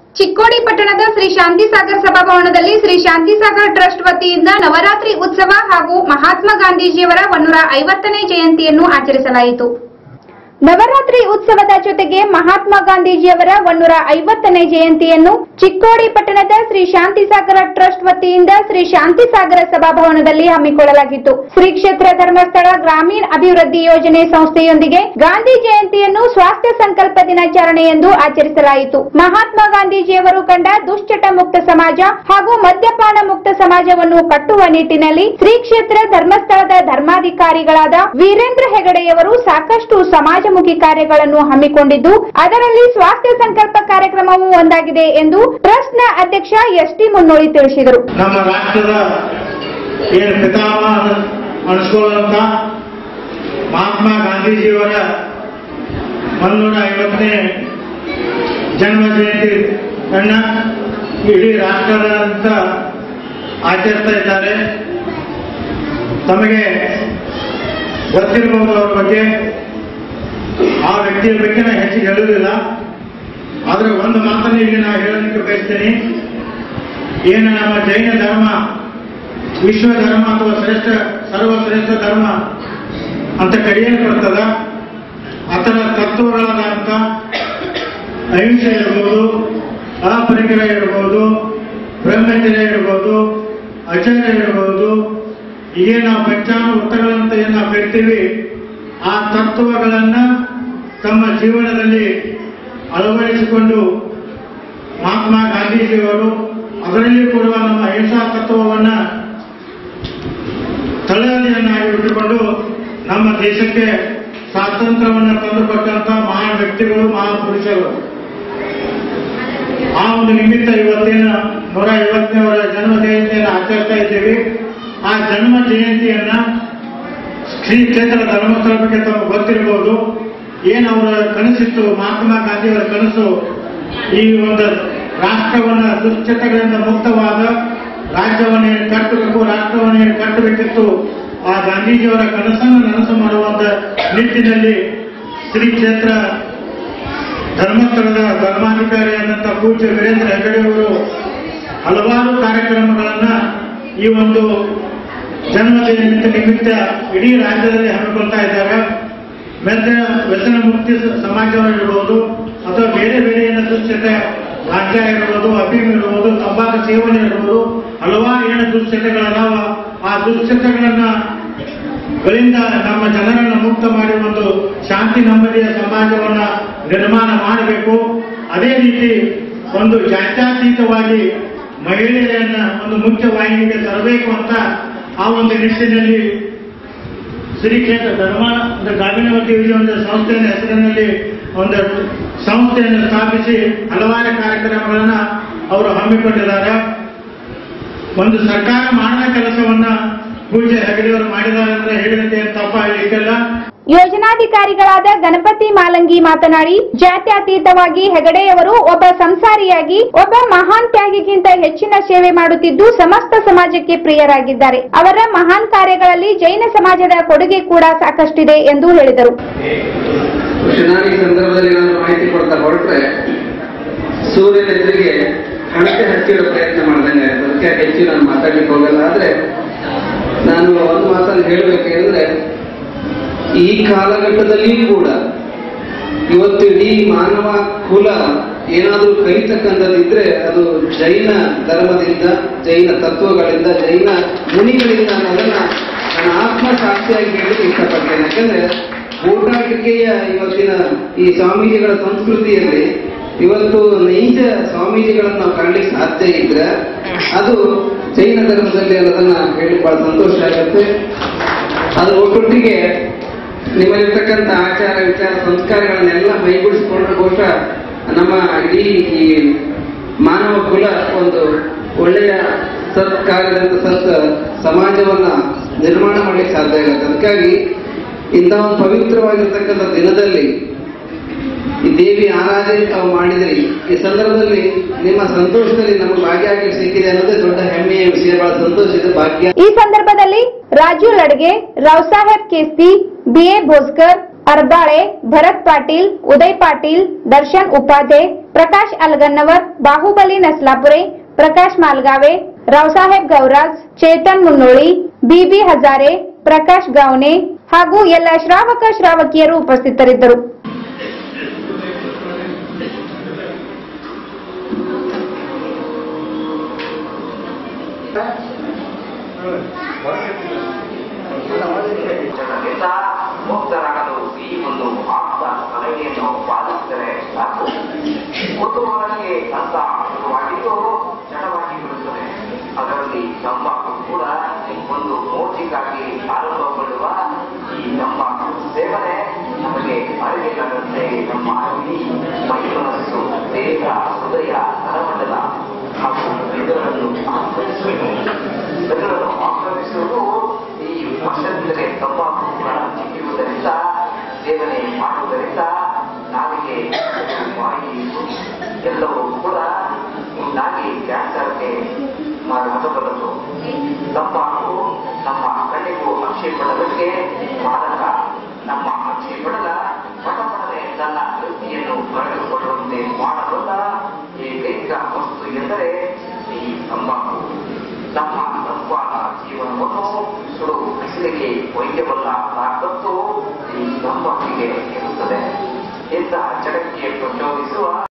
ಚಿಕ್ಕೋಡಿ ಪಟ್ಟಣದ ಶ್ರೀ ಶಾಂತಿಸಾಗರ್ ಸಭಾಭವನದಲ್ಲಿ ಶ್ರೀ ಶಾಂತಿಸಾಗರ್ ಟ್ರಸ್ಟ್ ವತಿಯಿಂದ ನವರಾತ್ರಿ ಉತ್ಸವ ಹಾಗೂ ಮಹಾತ್ಮ ಗಾಂಧೀಜಿಯವರ ಒನ್ನೂರ ಐವತ್ತನೇ ಜಯಂತಿಯನ್ನು ಆಚರಿಸಲಾಯಿತು ನವರಾತ್ರಿ ಉತ್ಸವದ ಜೊತೆಗೆ ಮಹಾತ್ಮ ಗಾಂಧೀಜಿಯವರ ಒನ್ನೂರ ಐವತ್ತನೇ ಜಯಂತಿಯನ್ನು ಚಿಕ್ಕೋಡಿ ಪಟ್ಟಣದ ಶ್ರೀ ಶಾಂತಿಸಾಗರ ಟ್ರಸ್ಟ್ ವತಿಯಿಂದ ಶ್ರೀ ಶಾಂತಿಸಾಗರ ಸಭಾಭವನದಲ್ಲಿ ಹಮ್ಮಿಕೊಳ್ಳಲಾಗಿತ್ತು ಶ್ರೀ ಕ್ಷೇತ್ರ ಧರ್ಮಸ್ಥಳ ಗ್ರಾಮೀಣ ಅಭಿವೃದ್ಧಿ ಯೋಜನೆ ಸಂಸ್ಥೆಯೊಂದಿಗೆ ಗಾಂಧಿ ಜಯಂತಿಯನ್ನು ಸ್ವಾಸ್ಥ್ಯ ಸಂಕಲ್ಪ ದಿನಾಚರಣೆ ಎಂದು ಆಚರಿಸಲಾಯಿತು ಮಹಾತ್ಮ ಗಾಂಧೀಜಿಯವರು ಕಂಡ ದುಶ್ಚಟ ಮುಕ್ತ ಸಮಾಜ ಹಾಗೂ ಮದ್ಯಪಾನ ಮುಕ್ತ ಸಮಾಜವನ್ನು ಕಟ್ಟುವ ನಿಟ್ಟಿನಲ್ಲಿ ಶ್ರೀ ಕ್ಷೇತ್ರ ಧರ್ಮಸ್ಥಳದ ಧರ್ಮಾಧಿಕಾರಿಗಳಾದ ವೀರೇಂದ್ರ ಹೆಗಡೆಯವರು ಸಾಕಷ್ಟು ಸಮಾಜಮುಖಿ ಕಾರ್ಯಗಳನ್ನು ಹಮ್ಮಿಕೊಂಡಿದ್ದು ಅದರಲ್ಲಿ ಸ್ವಾಸ್ಥ್ಯ ಸಂಕಲ್ಪ ಕಾರ್ಯಕ್ರಮವೂ ಒಂದಾಗಿದೆ ಎಂದು ಟ್ರಸ್ಟ್ನ ಅಧ್ಯಕ್ಷ ಎಸ್ ಟಿ ಮುನ್ನೋಳಿ ತಿಳಿಸಿದರು ನಮ್ಮ ರಾಷ್ಟ್ರದ ಏನು ಪಿತಾಮಹ ಅನಿಸ್ಕೊಳ್ಳುವಂತ ಮಹಾತ್ಮ ಗಾಂಧೀಜಿಯವರ ಮುನ್ನೂರ ಐವತ್ತನೇ ಜನ್ಮ ಜಯಂತಿ ಅನ್ನ ಇಡೀ ರಾಷ್ಟ್ರದಂತ ಆಚರಿಸ್ತಾ ಇದ್ದಾರೆ ತಮಗೆ ಗೊತ್ತಿರಬಹುದು ಅವರ ಬಗ್ಗೆ ಆ ವ್ಯಕ್ತಿಯ ಬಗ್ಗೆ ನಾನು ಹೆಚ್ಚಿಗೆ ಹೇಳುವುದಿಲ್ಲ ಆದರೆ ಒಂದು ಮಾತನ್ನು ಇಲ್ಲಿ ನಾನು ಹೇಳಲಿಕ್ಕೆ ಬಯಸ್ತೇನೆ ಏನು ನಮ್ಮ ಜೈನ ಧರ್ಮ ವಿಶ್ವ ಧರ್ಮ ಅಥವಾ ಶ್ರೇಷ್ಠ ಸರ್ವಶ್ರೇಷ್ಠ ಧರ್ಮ ಅಂತ ಕರೆಯಲ್ಪಡ್ತದ ಅದರ ತತ್ವಗಳಾದಂಥ ಅಹಿಂಸೆ ಇರ್ಬೋದು ಅಪರಿಕರ ಇರ್ಬೋದು ಬ್ರಹ್ಮಚರ್ಯ ಇರ್ಬೋದು ಆಚಾರ್ಯ ಇರ್ಬೋದು ಹೀಗೆ ನಾವು ಪಂಚಾಮೃತಗಳಂತ ಏನು ನಾವು ಕರಿತೀವಿ ಆ ತತ್ವಗಳನ್ನ ತಮ್ಮ ಜೀವನದಲ್ಲಿ ಅಳವಡಿಸಿಕೊಂಡು ಮಹಾತ್ಮ ಗಾಂಧೀಜಿಯವರು ಅದರಲ್ಲಿ ಕೊಡುವ ನಮ್ಮ ಅಹಿಂಸಾ ತತ್ವವನ್ನ ತಳಹದಿಯನ್ನಾಗಿ ಇಟ್ಟುಕೊಂಡು ನಮ್ಮ ದೇಶಕ್ಕೆ ಸ್ವಾತಂತ್ರ್ಯವನ್ನು ತಂದುಕೊಟ್ಟಂತ ಮಹಾನ್ ವ್ಯಕ್ತಿಗಳು ಮಹಾನ್ ಪುರುಷರು ಆ ಒಂದು ನಿಮಿತ್ತ ಇವತ್ತಿನ ನೂರ ಐವತ್ತನೇವರ ಜನ್ಮ ಜಯಂತಿಯನ್ನು ಆಚರಿಸ್ತಾ ಇದ್ದೀವಿ ಆ ಜನ್ಮ ಜಯಂತಿಯನ್ನ ಶ್ರೀ ಕ್ಷೇತ್ರ ಧರ್ಮಸ್ಥಳ ಬಗ್ಗೆ ತಮಗೆ ಗೊತ್ತಿರಬಹುದು ಏನು ಅವರ ಕನಸಿತ್ತು ಮಹಾತ್ಮ ಗಾಂಧಿಯವರ ಕನಸು ಈ ಒಂದು ರಾಷ್ಟ್ರವನ್ನ ದುಶ್ಚಟಗಳಿಂದ ಮುಕ್ತವಾದ ರಾಜ್ಯವನ್ನ ಏನು ಕಟ್ಟಬೇಕು ರಾಷ್ಟ್ರವನ್ನ ಏನು ಕಟ್ಟಬೇಕಿತ್ತು ಆ ಗಾಂಧೀಜಿಯವರ ಕನಸನ್ನು ನನಸು ಮಾಡುವಂತ ನಿಟ್ಟಿನಲ್ಲಿ ಶ್ರೀ ಕ್ಷೇತ್ರ ಧರ್ಮಸ್ಥಳದ ಧರ್ಮಾಧಿಕಾರಿಯಾದಂಥ ಪೂಜ್ಯ ವೀರೇಂದ್ರ ಹೆಗಡೆಯವರು ಹಲವಾರು ಕಾರ್ಯಕ್ರಮಗಳನ್ನ ಈ ಒಂದು ಜನ್ಮ ಜಯಂತಿ ನಿಮಿತ್ತ ಇಡೀ ರಾಜ್ಯದಲ್ಲಿ ಹಮ್ಮಿಕೊಳ್ತಾ ಇದ್ದಾರೆ ಮೆದ್ದ ವ್ಯಸನ ಮುಕ್ತಿ ಸಮಾಜವಾಗಿರ್ಬೋದು ಅಥವಾ ಬೇರೆ ಬೇರೆ ಏನು ದುಶ್ಚಟೆ ಗಾಂಜಾ ಇರ್ಬೋದು ಅಫೀಮ್ ಇರ್ಬೋದು ತಂಬಾಕು ಸೇವನೆ ಇರ್ಬೋದು ಹಲವಾರು ಏನು ದುಶ್ಚಟಗಳದಾವ ಆ ದುಶ್ಚಟಗಳನ್ನ ಗಳಿಂದ ನಮ್ಮ ಜನರನ್ನು ಮುಕ್ತ ಮಾಡಿ ಒಂದು ಶಾಂತಿ ನೆಮ್ಮದಿಯ ಸಮಾಜವನ್ನ ನಿರ್ಮಾಣ ಮಾಡಬೇಕು ಅದೇ ರೀತಿ ಒಂದು ಜಾತ್ಯತೀತವಾಗಿ ಮಹಿಳೆಯರನ್ನ ಒಂದು ಮುಖ್ಯ ವಾಹಿನಿಗೆ ತರಬೇಕು ಅಂತ ಆ ಒಂದು ನಿಟ್ಟಿನಲ್ಲಿ ಶ್ರೀ ಕ್ಷೇತ್ರ ಧರ್ಮ ಒಂದು ಗ್ರಾಮೀಣಾಭಿವೃದ್ಧಿ ಯೋಜನೆ ಒಂದು ಸಂಸ್ಥೆಯ ಹೆಸರಿನಲ್ಲಿ ಒಂದು ಸಂಸ್ಥೆಯನ್ನು ಸ್ಥಾಪಿಸಿ ಹಲವಾರು ಕಾರ್ಯಕ್ರಮಗಳನ್ನ ಅವರು ಹಮ್ಮಿಕೊಂಡಿದ್ದಾರೆ ಒಂದು ಸರ್ಕಾರ ಮಾಡದ ಕೆಲಸವನ್ನ ಪೂಜೆ ಹೆಗಡೆಯವರು ಮಾಡಿದ್ದಾರೆ ಅಂತ ಹೇಳಿದಂತೆ ತಪ್ಪಾಗಲಿಕ್ಕಿಲ್ಲ ಯೋಜನಾಧಿಕಾರಿಗಳಾದ ಗಣಪತಿ ಮಾಲಂಗಿ ಮಾತನಾಡಿ ಜಾತ್ಯತೀತವಾಗಿ ಹೆಗಡೆಯವರು ಒಬ್ಬ ಸಂಸಾರಿಯಾಗಿ ಒಬ್ಬ ಮಹಾನ್ ತ್ಯಾಗಿಗಿಂತ ಹೆಚ್ಚಿನ ಸೇವೆ ಮಾಡುತ್ತಿದ್ದು ಸಮಸ್ತ ಸಮಾಜಕ್ಕೆ ಪ್ರಿಯರಾಗಿದ್ದಾರೆ ಅವರ ಮಹಾನ್ ಕಾರ್ಯಗಳಲ್ಲಿ ಜೈನ ಸಮಾಜದ ಕೊಡುಗೆ ಕೂಡ ಸಾಕಷ್ಟಿದೆ ಎಂದು ಹೇಳಿದರು ನಾನು ಈ ಸಂದರ್ಭದಲ್ಲಿ ನಾನು ಮಾಹಿತಿ ಕೊಡ್ತಾ ಹೊರಟ್ರೆ ಸೂರ್ಯನ ಎದುರಿಗೆ ಹಣತೆ ಹಚ್ಚಿಡೋ ಪ್ರಯತ್ನ ಮಾಡ್ದಂಗೆ ಆಯ್ತು ಅದಕ್ಕೆ ಹೆಚ್ಚು ನಾನು ಮಾತಾಡ್ಲಿಕ್ಕೆ ಹೋಗಲ್ಲ ಆದ್ರೆ ನಾನು ಒಂದು ಮಾತನ್ನು ಹೇಳಬೇಕಂದ್ರೆ ಈ ಕಾಲಘಟ್ಟದಲ್ಲಿಯೂ ಕೂಡ ಇವತ್ತು ಇಡೀ ಮಾನವ ಕುಲ ಏನಾದರೂ ಕಲಿತಕ್ಕಂಥದ್ದಿದ್ರೆ ಅದು ಜೈನ ಧರ್ಮದಿಂದ ಜೈನ ತತ್ವಗಳಿಂದ ಜೈನ ಮುನಿಗಳಿಂದ ಅನ್ನೋದನ್ನ ನನ್ನ ಆತ್ಮಸಾಕ್ಷಿಯಾಗಿ ಹೇಳಲಿಕ್ಕೆ ಇಷ್ಟಪಡ್ತೇನೆ ಯಾಕಂದ್ರೆ ಊಟಾಟಿಕೆಯ ಇವತ್ತಿನ ಈ ಸ್ವಾಮೀಜಿಗಳ ಸಂಸ್ಕೃತಿಯಲ್ಲಿ ಇವತ್ತು ನೈಜ ಸ್ವಾಮೀಜಿಗಳನ್ನು ನಾವು ಕಾಣಲಿಕ್ಕೆ ಸಾಧ್ಯ ಇದ್ರೆ ಅದು ಜೈನ ಧರ್ಮದಲ್ಲಿ ಅನ್ನೋದನ್ನ ಹೇಳಿ ಬಹಳ ಸಂತೋಷ ಆಗುತ್ತೆ ಅದ್ರ ಒಟ್ಟೊಟ್ಟಿಗೆ ನಿಮ್ಮಲ್ಲಿರ್ತಕ್ಕಂಥ ಆಚಾರ ವಿಚಾರ ಸಂಸ್ಕಾರಗಳನ್ನೆಲ್ಲ ಮೈಗೂಡಿಸಿಕೊಂಡ್ರೆ ಬಹುಶಃ ನಮ್ಮ ಇಡೀ ಈ ಮಾನವ ಕುಲ ಒಂದು ಒಳ್ಳೆಯ ಸತ್ಕಾರ್ಯದಂತ ಸತ್ ಸಮಾಜವನ್ನ ನಿರ್ಮಾಣ ಮಾಡ್ಲಿಕ್ಕೆ ಸಾಧ್ಯ ಆಗುತ್ತೆ ಅದಕ್ಕಾಗಿ ಇಂಥ ಒಂದು ಪವಿತ್ರವಾಗಿರ್ತಕ್ಕಂಥ ದಿನದಲ್ಲಿ ಈ ದೇವಿ ಆರಾಧನೆ ತಾವು ಮಾಡಿದ್ರಿ ಈ ಸಂದರ್ಭದಲ್ಲಿ ನಿಮ್ಮ ಸಂತೋಷದಲ್ಲಿ ನಮಗೆ ಭಾಗಿಯಾಗಿ ಸಿಕ್ಕಿದೆ ಅನ್ನೋದೇ ದೊಡ್ಡ ಹೆಮ್ಮೆಯ ವಿಷಯ ಬಹಳ ಸಂತೋಷದ ಭಾಗ್ಯ ಈ ಸಂದರ್ಭದಲ್ಲಿ ರಾಜು ಲಡ್ಗೆ ರಾವ್ ಸಾಹೇಬ್ ಕೇಸ್ತಿ ಬಿಎ ಭೋಸ್ಕರ್ ಅರ್ಬಾಳೆ ಭರತ್ ಪಾಟೀಲ್ ಉದಯ್ ಪಾಟೀಲ್ ದರ್ಶನ್ ಉಪಾध्ये प्रकाश अलगन्नवर बाहुबली नसलापुरे प्रकाश मालगावे रावसाहेब गौराज ಚೇತನ್ ಮುನ್ನೋಳಿ ಬಿಬಿ ಹಜಾರೆ ಪ್ರಕಾಶ್ ಗಾವನೆ ಹಾಗೂ ಎಲ್ಲ ಶ್ರಾವಕ ಶ್ರಾವಕಿಯರು ಉಪಸ್ಥಿತರಿದ್ದರು ಜನರಿಂದ ಮುಕ್ತರಾಗಲು ಈ ಒಂದು ಆಪ್ತ ಸಲಹೆಯನ್ನು ಪಾಲಿಸಿದರೆ ಸಾಕು ಕುತೂಹಲಕ್ಕೆ ಅಂತ ಶುರುವಾಗಿದ್ದು ಜಡವಾಗಿ ಬಿಡುತ್ತದೆ ಅದರಲ್ಲಿ ತಂಬಾಕು ಕೂಡ ಒಂದು ಮೋಜಿಗಾಗಿ ಆರಂಭಗೊಳ್ಳುವ ಈ ತಂಬಾಕು ಸೇವನೆ ನಮಗೆ ಅರಿವಿಲ್ಲದಂತೆ ನಮ್ಮ ಇಡೀ ಮೈ ಮನಸ್ಸು ದೇಹ ಹೃದಯ ನರಮಂಡಲ ಹಾಗೂ ಇದರನ್ನು ಆಕ್ರಮಿಸುವುದು ಇದರನ್ನು ಆಕ್ರಮಿಸುವುದು ಈ ವರ್ಷದಿಂದಲೇ ತಂಬಾಕು ಕೂಡ ಚಿಕ್ಕಿರುವುದರಿಂದ ಸೇವನೆ ಮಾಡುವುದರಿಂದ ನಾಲಿಗೆ ಬಾಯಿ ಎಲ್ಲವೂ ಕೂಡ ಉಂಟಾಗಿ ಕ್ಯಾನ್ಸರ್ಗೆ ಮಾರಕಬಲ್ಲದು ತಂಬಾಕು ನಮ್ಮ ಕಣ್ಣಿಗೂ ಆಕ್ಷೇಪಣಕ್ಕೆ ಮಾದಕ ನಮ್ಮ ಆಕ್ಷೇಪಣದ ಪಟಪಟನೆ ತನ್ನ ವೃತ್ತಿಯನ್ನು ಕಳೆದುಕೊಳ್ಳುವಂತೆ ಮಾಡಬಲ್ಲ ಏಕೈಕ ವಸ್ತು ಎಂದರೆ ಈ ತಂಬಾಕು ನಮ್ಮ ತಂಪಾದ ಜೀವನವನ್ನು ಸುಡು ಬಿಸಿಲಿಗೆ ಒಯ್ಯಬಲ್ಲ ತಾಕತ್ತು ಈ ತಂಬಾಕಿಗೆ ಇರುತ್ತದೆ ಇಂತಹ ಚಡಕ್ಕೆ ಪ್ರಚೋದಿಸುವ